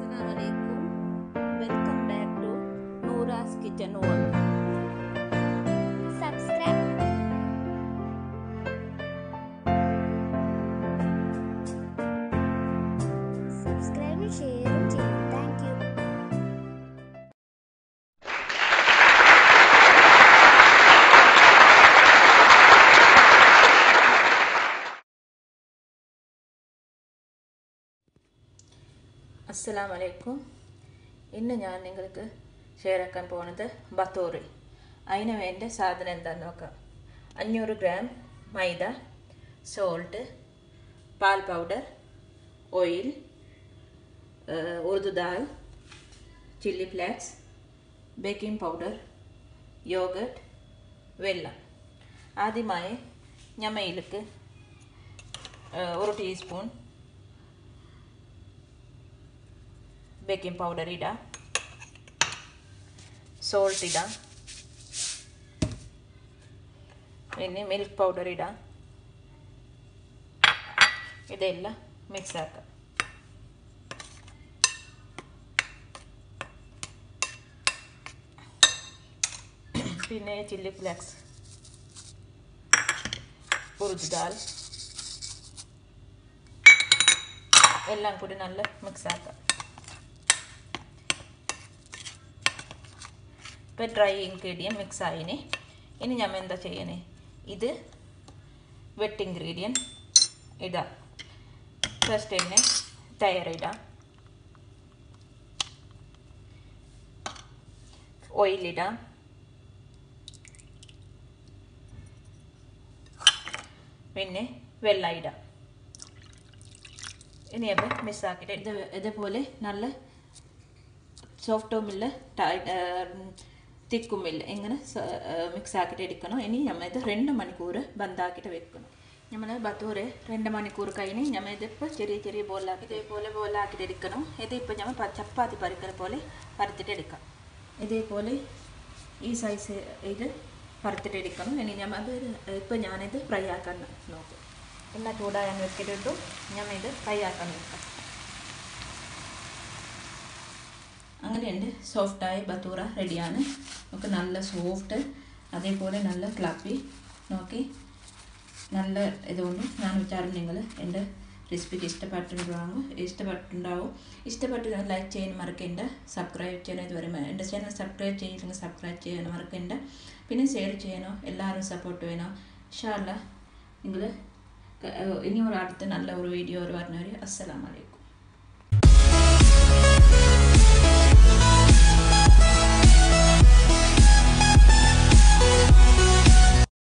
അസ്സലാമലൈക്കും welcome back to Noora's kitchen world subscribe subscribe ഷെയറും ചെയ്യും താങ്ക് യു അസ്സലാമലൈക്കും ഇന്ന് ഞാൻ നിങ്ങൾക്ക് ഷെയർ ആക്കാൻ പോകുന്നത് ബത്തോറി അതിന് വേണ്ട സാധനം എന്താണെന്ന് നോക്കാം അഞ്ഞൂറ് ഗ്രാം മൈദ സോൾട്ട് പാൽ പൗഡർ ഓയിൽ ഉറുദു ദാൽ chilli flakes baking powder yogurt വെള്ളം ആദ്യമായി ഞമ്മയിലേക്ക് ഒരു ടീസ്പൂൺ ಬೇಕಿಂಗ್ ಪೌಡರ್ ಇಡ ಸೋಲ್ಟ್ ಇಡ പിന്നെ മിൽക്ക് പൗഡർ ഇടാം ഇതെല്ലാം മിക്സ് ആക്കാം പിന്നെ ചില്ലി ഫ്ലേക്സ് ഉറുദ് ദാൽ എല്ലാം കൂടി നല്ല മിക്സ് ആക്കാം ഇപ്പോൾ ഡ്രൈ ഇൻഗ്രീഡിയൻ മിക്സ് ആയിന് ഇനി ഞാൻ എന്താ ചെയ്യണേ ഇത് വെട്ട് ഇൻഗ്രീഡിയൻ ഇടാം ഫസ്റ്റ് തന്നെ തയ്യാറിടാം ഓയിലിടാം പിന്നെ വെള്ളം ഇടാം ഇനി അത് മിസ്സാക്കിയിട്ട് ഇത് ഇതേപോലെ നല്ല സോഫ്റ്റും ഇല്ല തിക്കും ഇല്ല ഇങ്ങനെ മിക്സ് ആക്കിയിട്ട് എടുക്കണം ഇനി നമ്മൾ ഇത് രണ്ട് മണിക്കൂർ ബന്ധാക്കിയിട്ട് വെക്കണം നമ്മൾ ബത്തൂര് രണ്ട് മണിക്കൂർ കഴിഞ്ഞ് നമ്മൾ ഇതിപ്പോൾ ചെറിയ ചെറിയ ബോലാക്കി ഇതേപോലെ ബോലാക്കിയിട്ട് എടുക്കണം ഇതിപ്പോൾ നമ്മൾ ചപ്പാത്തി പരുക്കുന്ന പോലെ പരത്തിട്ട് എടുക്കാം ഇതേപോലെ ഈ സൈസ് ഇത് പരത്തിട്ട് എടുക്കണം ഇനി നമ്മൾ അത് ഇപ്പോൾ ഞാനിത് ഫ്രൈ ആക്കാൻ നോക്കും എണ്ണ ചൂടായാൻ വെക്കിയിട്ടും നമ്മൾ ഇത് ഫ്രൈ ആക്കാൻ നോക്കാം അങ്ങനെയുണ്ട് സോഫ്റ്റായ ബത്തൂറ റെഡിയാണ് നമുക്ക് നല്ല സോഫ്റ്റ് അതേപോലെ നല്ല ക്ലപ്പി നോക്കി നല്ല ഇതുകൊണ്ട് ഞാൻ വിചാരം നിങ്ങൾ എൻ്റെ റെസിപ്പിക്ക് ഇഷ്ടപ്പെട്ടിട്ടുണ്ടാവും ഇഷ്ടപ്പെട്ടിട്ടുണ്ടാവും ഇഷ്ടപ്പെട്ട് ലൈക്ക് ചെയ്യാൻ മറക്കണ്ട സബ്സ്ക്രൈബ് ചെയ്യണം ഇതുവരെ എൻ്റെ ചാനൽ സബ്സ്ക്രൈബ് ചെയ്തില്ലെങ്കിൽ സബ്സ്ക്രൈബ് ചെയ്യാൻ മറക്കണ്ട പിന്നെ ഷെയർ ചെയ്യണോ എല്ലാവരും സപ്പോർട്ട് വേണോ ഇൻഷാല്ല നിങ്ങൾ ഇനി ഒരു അടുത്ത നല്ല ഒരു വീഡിയോ ഒരു പറഞ്ഞവർ അസ്സലാമലൈക്കും